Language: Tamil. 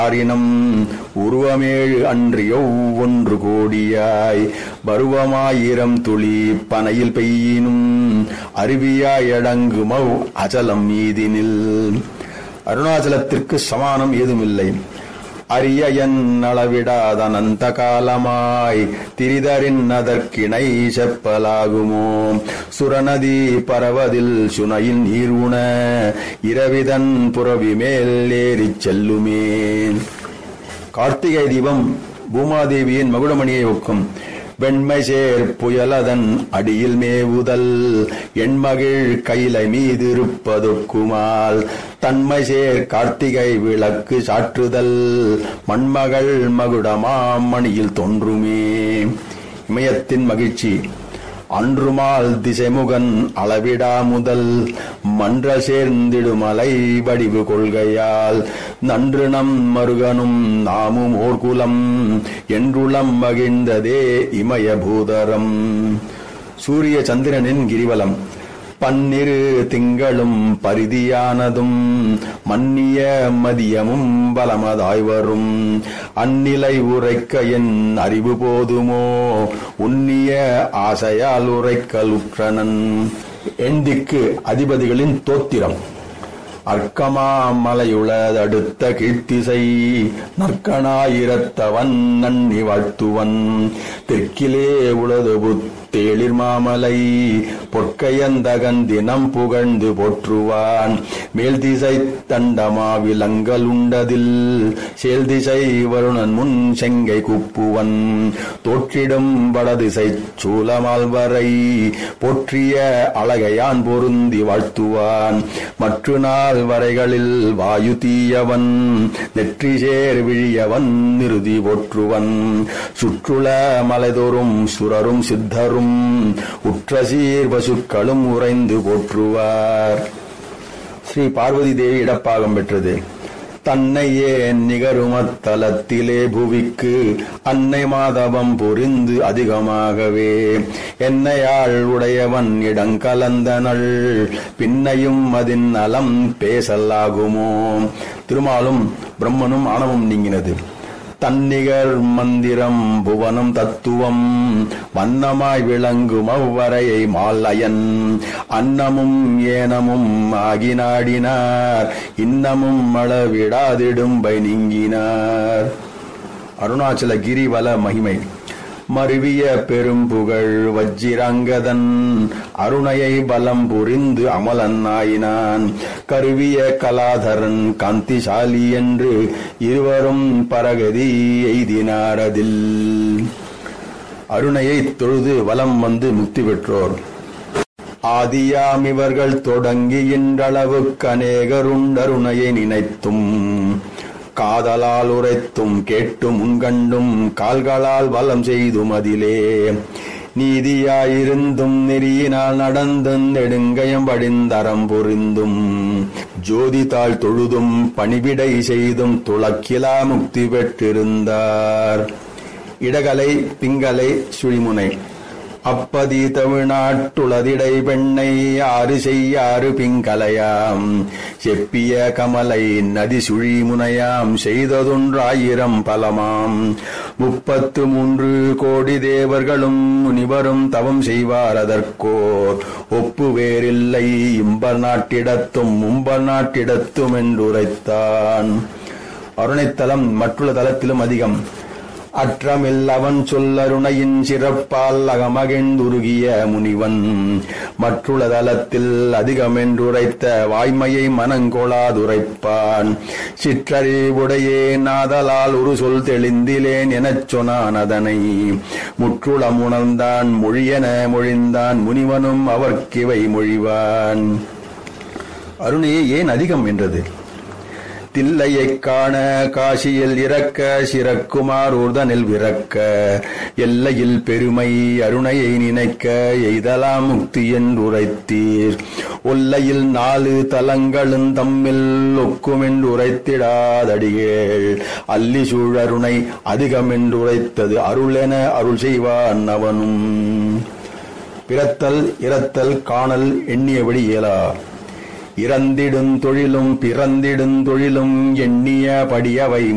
ஆரினம் உருவமேழு அன்றியோ ஒன்று கோடியாய் பருவமாயிரம் துளி பனையில் பெய்யினும் அருவியாயடங்குமவ் அச்சலம் மீதினில் அருணாச்சலத்திற்கு சமானம் ஏதுமில்லை அரிய என் அளவிடாதனந்த காலமாய் திரிதரின் அதற்கிணை செப்பலாகுமோ சுரநதி பரவதில் சுனையில் நீர் உண இரவிதன் புறவி மேல் ஏறிச் செல்லுமே கார்த்திகை தீபம் பூமாதேவியின் மகுடமணியை ஒக்கும் வெண்மை சேர் புயலதன் அடியில் மேவுதல் எண்மகிழ் கைலை மீதிருப்பதொக்குமால் தன்மை சேர் கார்த்திகை விளக்கு சாற்றுதல் மண்மகள் மகுடமாம் மணியில் தோன்றுமே இமயத்தின் மகிழ்ச்சி அன்றுமால் திசைமுகன் அளவிடா முதல் மன்ற சேர்ந்திடுமலை வடிவு கொள்கையால் நன்று நம் மருகனும் நாமும் ஓர்குலம் என்றுளம் மகிழ்ந்ததே இமயபூதரம் சூரிய சந்திரனின் கிரிவலம் பன்னிரு திங்களும் பரிதியானதும் மன்னிய மதியமும் பலமதாய் வரும் அந்நிலை உரைக்க என் அறிவு போதுமோ உன்னிய ஆசையால் உரைக்கலுற்றனன் எந்திக்கு அதிபதிகளின் தோத்திரம் அர்க்கமா மலையுளதடுத்த கீர்த்திசை நற்கனாயிரத்தவன் நன்னி வாழ்த்துவன் தெற்கிலே உளது புத்தேளிர் மாமலை பொற்கையந்தகன் தினம் புகழ்ந்து போற்றுவான் மேல் திசை தண்டமா விலங்கல் உண்டதில் சேல் திசை வருணன் முன் செங்கை குப்புவன் தோற்றிடும் வடதிசை சூலமால்வரை போற்றிய அழகையான் பொருந்தி வாழ்த்துவான் மற்ற நாள் வரைகளில் வாயு தீயவன் நெற்றி சேர் விழியவன் நிறுதி போற்றுவன் சுற்றுல மலைதோறும் சுரரும் சித்தரும் உற்ற சீர் பசுக்களும் உறைந்து போற்றுவார் ஸ்ரீ பார்வதி தேவி இடப்பாகம் பெற்றது தன்னையே நிகருமத்தலத்திலே புவிக்கு அன்னை மாதவம் புரிந்து அதிகமாகவே என்னையாள் உடையவன் இடங்கலந்தனள் பின்னையும் அதின் நலம் பேசலாகுமோ திருமாலும் பிரம்மனும் ஆணவம் நீங்கினது தன்னிகர் மந்திரம் புவனம் தத்துவம் வண்ணமாய் விளங்கும் அவ்வரையை மாலயன் அன்னமும் ஏனமும் ஆகி நாடினார் இன்னமும் அளவிடாதிடும்பை நீங்கினார் அருணாச்சல கிரிவல மகிமை மருவிய பெரும்புகழ் வஜ்ஜிரங்கதன் அருணையை பலம் புரிந்து அமலன் ஆயினான் கருவிய கலாதரன் காந்திசாலி என்று இருவரும் பரகதி எய்தினாரதில் அருணையை தொழுது வலம் வந்து முக்தி பெற்றோர் ஆதியாம் இவர்கள் தொடங்கி இன்றளவுக்கு அநேகருண்டருணையை நினைத்தும் காதலால் உரைத்தும் கேட்டும் உண்கண்டும் கால்களால் வலம் செய்தும் அதிலே நீதியாயிருந்தும் நெறியினால் நடந்தும் நெடுங்கயம் படிந்தரம் புரிந்தும் ஜோதி தாழ் தொழுதும் பணிவிடை செய்தும் துளக்கிலா முக்தி பெற்றிருந்தார் இடகலை பிங்கலை சுழிமுனை அப்பதி தமிழ்நாட்டுளதிடை பெண்ணை ஆறு செய்யாறு பிங்கலையாம் செப்பிய கமலை நதி சுழி முனையாம் செய்ததொன்றாயிரம் பலமாம் முப்பத்து மூன்று கோடி தேவர்களும் முனிவரும் தவம் செய்வார் அதற்கோர் ஒப்பு வேறில்லை இம்பர் நாட்டிடத்தும் மும்பர் நாட்டிடத்தும் என்றுரைத்தான் அருணைத்தலம் மற்றுள்ள தலத்திலும் அதிகம் அற்றமில் அவன் சொல்லருணையின் சிறப்பால் அகமகிழ்ந்துருகிய முனிவன் மற்றுள்ள தலத்தில் அதிகமென்றுரைத்த வாய்மையை மனங்கொளாதுரைப்பான் சிற்றறிவுடையே நாதலால் ஒரு சொல் தெளிந்திலேன் எனச் சொன்னான் அதனை முற்றுளம் உணர்ந்தான் மொழியென மொழிந்தான் முனிவனும் அவர்க்கிவை மொழிவான் அருணையே ஏன் அதிகம் என்றது தில்லையைக் காண காசியில் இறக்க சிறக்குமார் ஊர்தனில் விறக்க எல்லையில் பெருமை அருணையை நினைக்க எய்தலாம் முக்தி என்றுரைத்தீர் ஒல்லையில் நாலு தலங்களும் தம்மில் ஒக்குமென்றுரைத்திடாதடிகேள் அல்லி சூழருணை அதிகமென்றுரைத்தது அருளென அருள் செய்வான் அவனும் பிறத்தல் இறத்தல் காணல் எண்ணியபடி இயலா இறந்திடும் தொழிலும் பிறந்திடும் தொழிலும் எண்ணிய படியவை